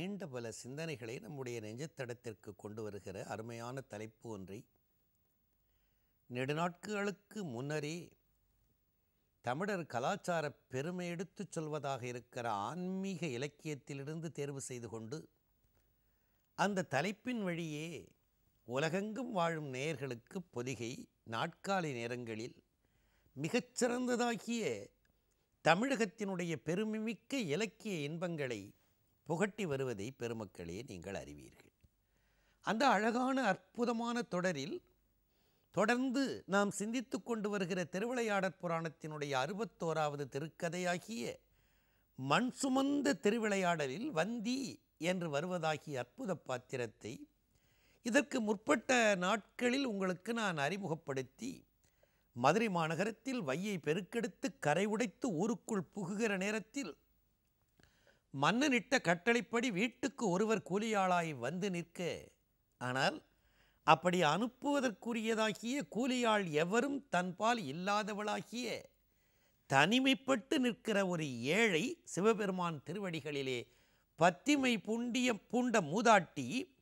நீண்ட பல சிந்தனைகளை நம்முடைய நெஞ்சத்தடத்திற்கு கொண்டு வருகிற அருமையான தலைப்பு ஒன்றை நெடுநாட்களுக்கு முன்னரே தமிழர் கலாச்சார பெருமை எடுத்துச் சொல்வதாக இருக்கிற ஆன்மீக இலக்கியத்திலிருந்து தேர்வு செய்து கொண்டு அந்த தலைப்பின் வழியே உலகெங்கும் வாழும் நேயர்களுக்கு பொதிகை நாட்காலை நேரங்களில் மிகச்சிறந்ததாகிய தமிழகத்தினுடைய பெருமைமிக்க இலக்கிய இன்பங்களை புகட்டி வருவதை பெருமக்களே நீங்கள் அறிவீர்கள் அந்த அழகான அற்புதமான தொடரில் தொடர்ந்து நாம் சிந்தித்து கொண்டு வருகிற திருவிளையாடற் புராணத்தினுடைய அறுபத்தோராவது திருக்கதையாகிய மண் சுமந்த திருவிளையாடலில் வந்தி என்று வருவதாகிய அற்புத பாத்திரத்தை இதற்கு முற்பட்ட நாட்களில் உங்களுக்கு நான் அறிமுகப்படுத்தி மதுரை மாநகரத்தில் வையை பெருக்கெடுத்து கரை உடைத்து ஊருக்குள் புகுகிற நேரத்தில் மன்னனிட்ட கட்டளைப்படி வீட்டுக்கு ஒருவர் கூலியாளாய் வந்து நிற்க ஆனால் அப்படி அனுப்புவதற்குரியதாகிய கூலியாள் எவரும் தன்பால் இல்லாதவளாகிய தனிமைப்பட்டு நிற்கிற ஒரு ஏழை சிவபெருமான் திருவடிகளிலே பத்திமை புண்டிய பூண்ட மூதாட்டி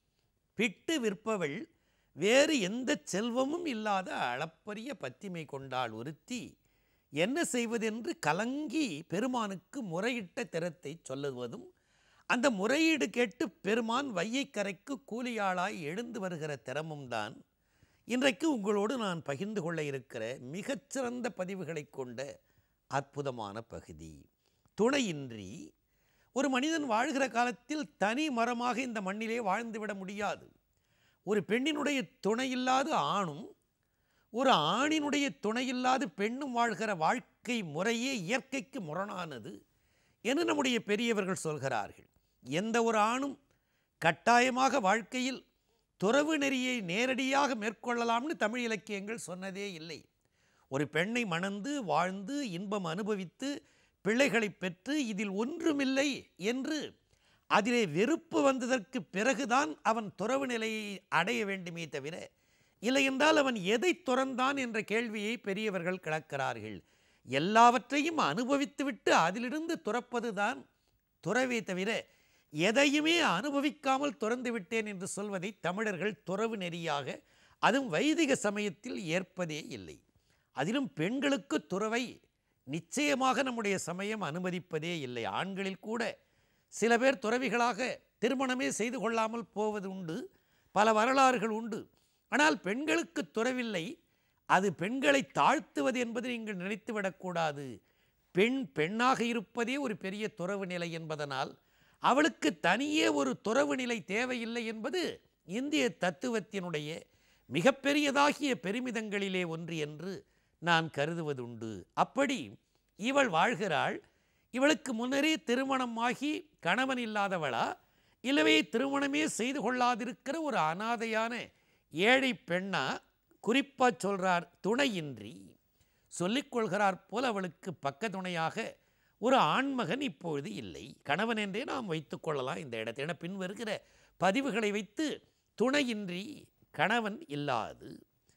பிட்டு விற்பவள் வேறு எந்த செல்வமும் இல்லாத அளப்பரிய பத்திமை கொண்டாள் ஒருத்தி என்ன செய்வதென்று கலங்கி பெருமானுக்கு முறையிட்ட திறத்தை சொல்லுவதும் அந்த முறையீடு கேட்டு பெருமான் வையைக்கரைக்கு கூலியாளாய் எழுந்து வருகிற திறமும் தான் இன்றைக்கு உங்களோடு நான் பகிர்ந்து கொள்ள இருக்கிற மிகச்சிறந்த பதிவுகளை கொண்ட அற்புதமான பகுதி துணையின்றி ஒரு மனிதன் வாழ்கிற காலத்தில் தனி மரமாக இந்த மண்ணிலே வாழ்ந்துவிட முடியாது ஒரு பெண்ணினுடைய துணையில்லாத ஆணும் ஒரு ஆணினுடைய துணையில்லாத பெண்ணும் வாழ்கிற வாழ்க்கை முறையே இயற்கைக்கு முரணானது என்று நம்முடைய பெரியவர்கள் சொல்கிறார்கள் எந்த ஒரு ஆணும் கட்டாயமாக வாழ்க்கையில் துறவு நெறியை நேரடியாக மேற்கொள்ளலாம்னு தமிழ் இலக்கியங்கள் சொன்னதே இல்லை ஒரு பெண்ணை மணந்து வாழ்ந்து இன்பம் அனுபவித்து பிள்ளைகளை பெற்று இதில் ஒன்றுமில்லை என்று அதிலே வெறுப்பு வந்ததற்கு பிறகுதான் அவன் துறவு நிலையை அடைய வேண்டுமே தவிர இல்லை என்றால் அவன் எதை துறந்தான் என்ற கேள்வியை பெரியவர்கள் கிளக்கிறார்கள் எல்லாவற்றையும் அனுபவித்துவிட்டு அதிலிருந்து துறப்பதுதான் துறவே தவிர எதையுமே அனுபவிக்காமல் துறந்து விட்டேன் என்று சொல்வதை தமிழர்கள் துறவு நெறியாக அதுவும் வைதிக சமயத்தில் ஏற்பதே இல்லை அதிலும் பெண்களுக்கு துறவை நிச்சயமாக நம்முடைய சமயம் அனுமதிப்பதே இல்லை ஆண்களில் கூட சில பேர் துறவிகளாக திருமணமே செய்து கொள்ளாமல் போவது உண்டு பல வரலாறுகள் உண்டு ஆனால் பெண்களுக்கு துறவில்லை அது பெண்களை தாழ்த்துவது என்பதை நீங்கள் நினைத்துவிடக்கூடாது பெண் பெண்ணாக இருப்பதே ஒரு பெரிய துறவு நிலை என்பதனால் அவளுக்கு தனியே ஒரு துறவு நிலை தேவையில்லை என்பது இந்திய தத்துவத்தினுடைய மிகப்பெரியதாகிய பெருமிதங்களிலே ஒன்று என்று நான் கருதுவதுண்டு அப்படி இவள் வாழ்கிறாள் இவளுக்கு முன்னரே திருமணமாகி கணவன் இல்லாதவளா இல்லவே திருமணமே செய்து கொள்ளாதிருக்கிற ஒரு அனாதையான ஏழை பெண்ணா குறிப்பாக சொல்கிறார் துணையின்றி சொல்லிக்கொள்கிறார் போல் அவளுக்கு பக்க துணையாக ஒரு ஆண்மகன் இப்பொழுது இல்லை கணவன் என்றே நாம் வைத்துக்கொள்ளலாம் இந்த இடத்தை என பின் வருகிற பதிவுகளை வைத்து துணையின்றி கணவன் இல்லாது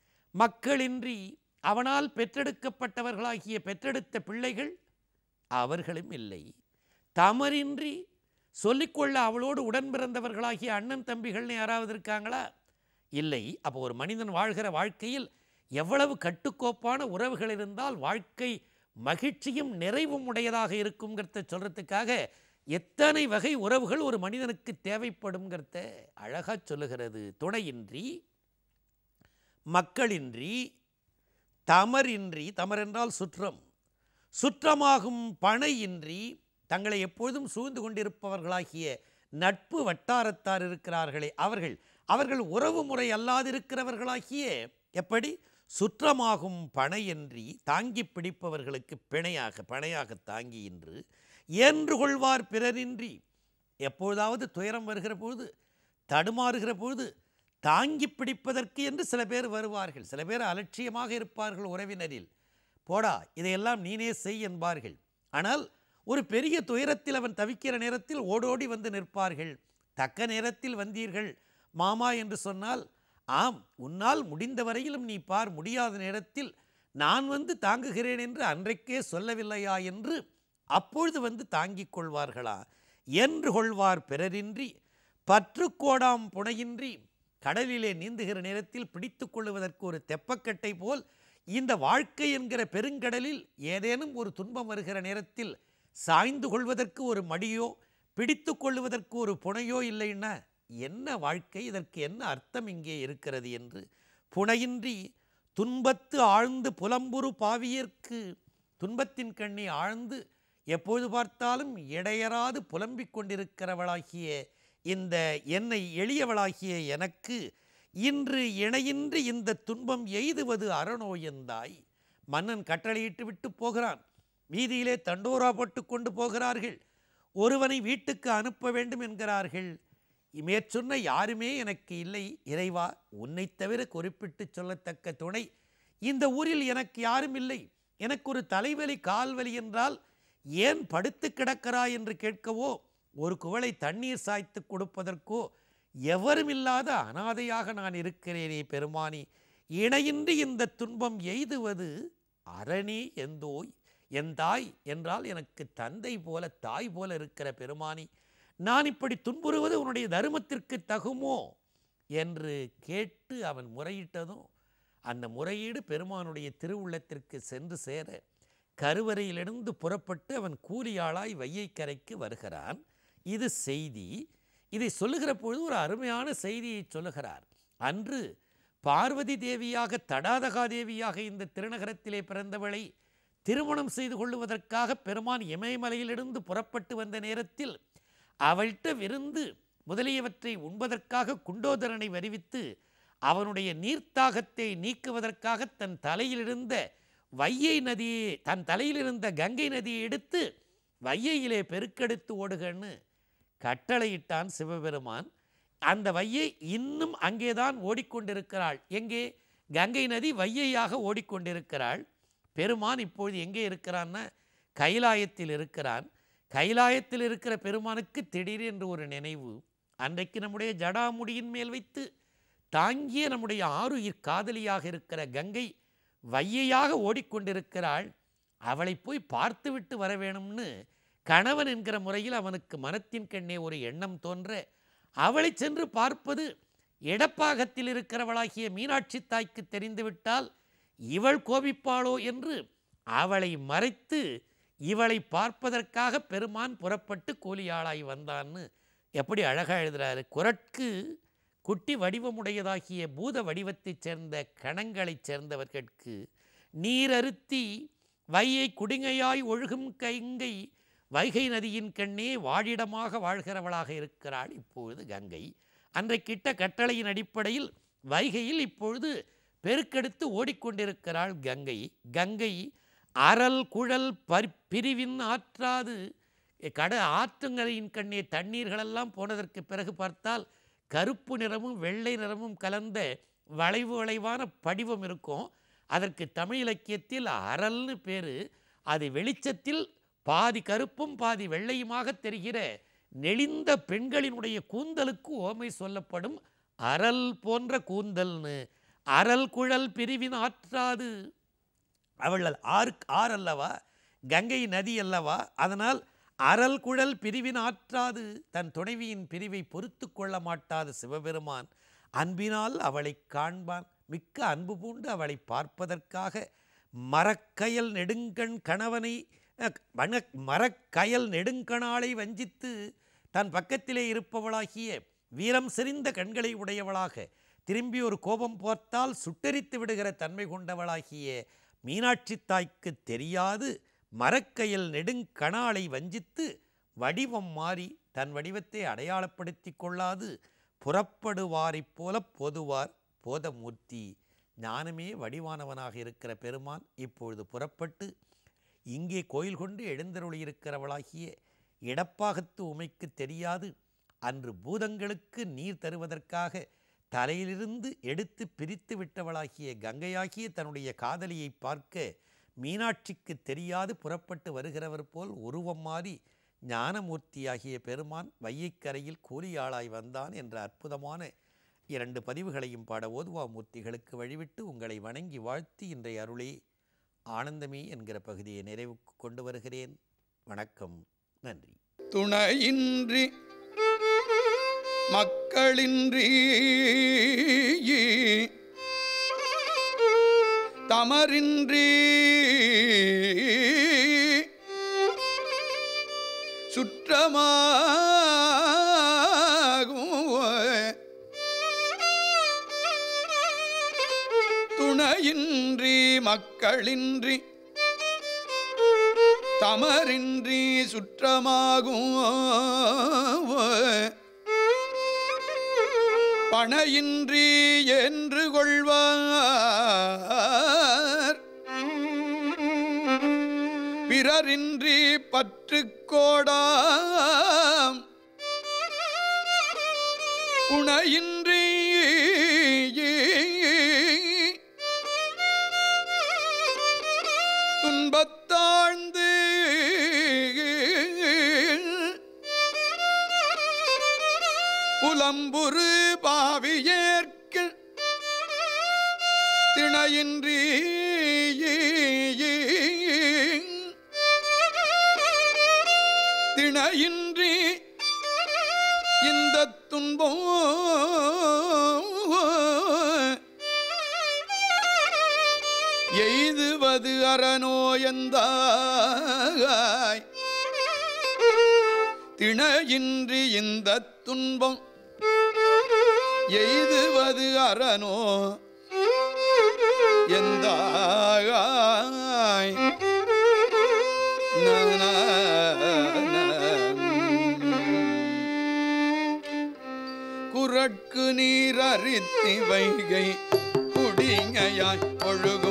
மக்களின்றி அவனால் பெற்றெடுக்கப்பட்டவர்களாகிய பெற்றெடுத்த பிள்ளைகள் அவர்களும் இல்லை தமரின்றி சொல்லிக்கொள்ள அவளோடு உடன் பிறந்தவர்களாகிய அண்ணன் தம்பிகள்னு யாராவது இருக்காங்களா இல்லை அப்போ ஒரு மனிதன் வாழ்கிற வாழ்க்கையில் எவ்வளவு கட்டுக்கோப்பான உறவுகள் இருந்தால் வாழ்க்கை மகிழ்ச்சியும் நிறைவும் உடையதாக இருக்குங்கிறத சொல்கிறதுக்காக எத்தனை வகை உறவுகள் ஒரு மனிதனுக்கு தேவைப்படுங்கிறத அழகாக சொல்லுகிறது துணையின்றி மக்களின்றி தமரின்றி தமர் என்றால் சுற்றம் சுற்றமாகும் பனையின்றி தங்களை எப்பொழுதும் சூழ்ந்து கொண்டிருப்பவர்களாகிய நட்பு வட்டாரத்தார் இருக்கிறார்களே அவர்கள் அவர்கள் உறவு முறை அல்லாதிருக்கிறவர்களாகிய எப்படி சுற்றமாகும் பனையின்றி தாங்கி பிடிப்பவர்களுக்கு பிணையாக பனையாக தாங்கி இன்று என்று கொள்வார் பிறரின்றி எப்பொழுதாவது துயரம் வருகிற பொழுது தடுமாறுகிற பொழுது தாங்கி பிடிப்பதற்கு என்று சில பேர் வருவார்கள் சில பேர் அலட்சியமாக இருப்பார்கள் உறவினரில் போடா இதையெல்லாம் நீனே செய் என்பார்கள் ஆனால் ஒரு பெரிய துயரத்தில் அவன் தவிக்கிற நேரத்தில் ஓடோடி வந்து நிற்பார்கள் தக்க நேரத்தில் வந்தீர்கள் மாமா என்று சொன்னால் ஆம் உன்னால் முடிந்த வரையிலும் நீ பார் முடியாத நேரத்தில் நான் வந்து தாங்குகிறேன் என்று அன்றைக்கே சொல்லவில்லையா என்று அப்பொழுது வந்து தாங்கிக் கொள்வார்களா என்று கொள்வார் பிறரின்றி பற்றுக்கோடாம் புனையின்றி கடலிலே நீந்துகிற நேரத்தில் பிடித்து கொள்ளுவதற்கு ஒரு தெப்பக்கட்டை போல் இந்த வாழ்க்கை என்கிற பெருங்கடலில் ஏதேனும் ஒரு துன்பம் வருகிற நேரத்தில் சாய்ந்து கொள்வதற்கு ஒரு மடியோ பிடித்து கொள்ளுவதற்கு ஒரு புனையோ இல்லைன்னா என்ன வாழ்க்கை இதற்கு என்ன அர்த்தம் இங்கே இருக்கிறது என்று புனையின்றி துன்பத்து ஆழ்ந்து புலம்புரு பாவியர்க்கு துன்பத்தின் கண்ணி ஆழ்ந்து எப்பொழுது பார்த்தாலும் இடையறாது புலம்பிக் கொண்டிருக்கிறவளாகிய இந்த என்னை எளியவளாகிய எனக்கு இன்று இணையின்றி இந்த துன்பம் எய்துவது அறநோயந்தாய் மன்னன் கட்டளையிட்டு விட்டு போகிறான் வீதியிலே தண்டோரா போட்டு கொண்டு போகிறார்கள் ஒருவனை வீட்டுக்கு அனுப்ப வேண்டும் என்கிறார்கள் மேற்சொன்ன யாருமே எனக்கு இல்லை இறைவா உன்னைத் தவிர குறிப்பிட்டு சொல்லத்தக்க துணை இந்த ஊரில் எனக்கு யாரும் இல்லை எனக்கு ஒரு தலைவலி கால்வலி என்றால் ஏன் படுத்து கிடக்கிறாய் என்று கேட்கவோ ஒரு குவளை தண்ணீர் சாய்த்து கொடுப்பதற்கோ எவரும் இல்லாத அனாதையாக நான் இருக்கிறேனே பெருமானி இணையின்றி இந்த துன்பம் எய்துவது அரணே எந்தோய் என் தாய் என்றால் எனக்கு தந்தை போல தாய் போல இருக்கிற பெருமானி நான் இப்படி துன்புறுவது உன்னுடைய தருமத்திற்கு தகுமோ என்று கேட்டு அவன் முறையிட்டதும் அந்த முறையீடு பெருமானுடைய திருவுள்ளத்திற்கு சென்று சேர கருவறையிலிருந்து புறப்பட்டு அவன் கூலியாளாய் வையைக்கரைக்கு வருகிறான் இது செய்தி இதை சொல்லுகிற பொழுது ஒரு அருமையான செய்தியை சொல்லுகிறார் அன்று பார்வதி தேவியாக தடாதகா தேவியாக இந்த திருநகரத்திலே பிறந்தவளை திருமணம் செய்து கொள்ளுவதற்காக பெருமான் இமயமலையிலிருந்து புறப்பட்டு வந்த நேரத்தில் அவள்கிட்ட விருந்து முதலியவற்றை உண்பதற்காக குண்டோதரனை வருவித்து அவனுடைய நீர்த்தாகத்தை நீக்குவதற்காக தன் தலையிலிருந்த வையை நதியை தன் தலையிலிருந்த கங்கை நதியை எடுத்து வையையிலே பெருக்கெடுத்து ஓடுகன்னு கட்டளையிட்டான் சிவபெருமான் அந்த வையை இன்னும் அங்கேதான் ஓடிக்கொண்டிருக்கிறாள் எங்கே கங்கை நதி வையையாக ஓடிக்கொண்டிருக்கிறாள் பெருமான் இப்பொழுது எங்கே இருக்கிறான்னா கைலாயத்தில் இருக்கிறான் கைலாயத்தில் இருக்கிற பெருமானுக்கு திடீரென்று ஒரு நினைவு அன்றைக்கு நம்முடைய ஜடாமுடியின் மேல் வைத்து தாங்கிய நம்முடைய ஆருயிர் காதலியாக இருக்கிற கங்கை வையையாக ஓடிக்கொண்டிருக்கிறாள் அவளை போய் பார்த்துவிட்டு வர வேணும்னு கணவன் என்கிற முறையில் அவனுக்கு மனத்தின் கண்ணே ஒரு எண்ணம் தோன்ற அவளை சென்று பார்ப்பது இடப்பாகத்தில் இருக்கிறவளாகிய மீனாட்சி தாய்க்கு தெரிந்துவிட்டால் இவள் கோபிப்பாளோ என்று அவளை மறைத்து இவளை பார்ப்பதற்காக பெருமான் புறப்பட்டு கூலியாளாய் வந்தான்னு எப்படி அழகாக எழுதுறாரு குரட்கு குட்டி வடிவமுடையதாகிய பூத வடிவத்தைச் சேர்ந்த கணங்களைச் சேர்ந்தவர்களுக்கு நீரருத்தி வையை குடிங்கையாய் ஒழுகும் கைங்கை வைகை நதியின் கண்ணே வாழிடமாக வாழ்கிறவளாக இருக்கிறாள் இப்பொழுது கங்கை அன்றைக்கிட்ட கட்டளையின் அடிப்படையில் வைகையில் இப்பொழுது பெருக்கெடுத்து ஓடிக்கொண்டிருக்கிறாள் கங்கை கங்கை அரல் குழல் பரி பிரிவின் ஆற்றாது கட ஆற்றுங்களின் கண்ணே தண்ணீர்களெல்லாம் போனதற்கு பிறகு பார்த்தால் கருப்பு நிறமும் வெள்ளை நிறமும் கலந்த வளைவு வளைவான படிவம் இருக்கும் அதற்கு தமிழ் இலக்கியத்தில் அரல்னு பேர் அது வெளிச்சத்தில் பாதி கருப்பும் பாதி வெள்ளையுமாக தெரிகிற நெளிந்த பெண்களினுடைய கூந்தலுக்கு ஓமை சொல்லப்படும் அரல் போன்ற கூந்தல்னு அரல் குழல் பிரிவின் ஆற்றாது அவள் ஆறு ஆறு அல்லவா கங்கை நதி அல்லவா அதனால் அரல் குழல் பிரிவின் ஆற்றாது தன் துணைவியின் பிரிவை பொறுத்து கொள்ள மாட்டாத சிவபெருமான் அன்பினால் அவளை காண்பான் மிக்க அன்பு பூண்டு அவளை பார்ப்பதற்காக மரக்கயல் நெடுங்கண் கணவனை அஹ், வன மரக்கயல் நெடுங்கணாளை வஞ்சித்து தன் பக்கத்திலே இருப்பவளாகிய வீரம் செறிந்த கண்களை உடையவளாக திரும்பி ஒரு கோபம் பார்த்தால் சுட்டெரித்து விடுகிற தன்மை கொண்டவளாகிய மீனாட்சி தாய்க்கு தெரியாது மரக்கயல் நெடுங்கணாளை வஞ்சித்து வடிவம் மாறி தன் வடிவத்தை அடையாளப்படுத்தி கொள்ளாது புறப்படுவாரைப் போல போதுவார் போதமூர்த்தி ஞானமே வடிவானவனாக இருக்கிற பெருமான் இப்பொழுது புறப்பட்டு இங்கே கோயில் கொண்டு எழுந்தருளியிருக்கிறவளாகிய இடப்பாகத்து உமைக்கு தெரியாது அன்று பூதங்களுக்கு நீர் தருவதற்காக தலையிலிருந்து எடுத்து பிரித்து விட்டவளாகிய கங்கையாகிய தன்னுடைய காதலியை பார்க்க மீனாட்சிக்கு தெரியாது புறப்பட்டு வருகிறவர் போல் உருவம் மாறி ஞானமூர்த்தியாகிய பெருமான் வையைக்கரையில் கூலியாளாய் வந்தான் என்ற அற்புதமான இரண்டு பதிவுகளையும் பாட ஓதுவா மூர்த்திகளுக்கு வழிவிட்டு உங்களை வணங்கி வாழ்த்தி இன்றைய அருளே ஆனந்தமே என்கிற பகுதியை நிறைவுக்கு கொண்டு வருகிறேன் வணக்கம் நன்றி துணையின்றி மக்களின்றி தமரின்றி சுற்றமாகும் துணையின்றி மக்களின்றி தமரின்றி சுற்றமாகும் பணையின்றி என்று கொள்வார் பிறரின்றி பற்றுக்கோடாம் உணையின்றி துன்பத்தாழ்ந்து புலம்புரு பாவியேற்கு திணையின்றி திணையின்றி இந்த துன்பம் எய்துவது அறநோயந்தாய் திணையின்றி இந்த துன்பம் எய்துவது அறனோ எந்தாய் குரட்கு நீர் அரித்தி வைகை குடிங்கையாய் ஒழுகும்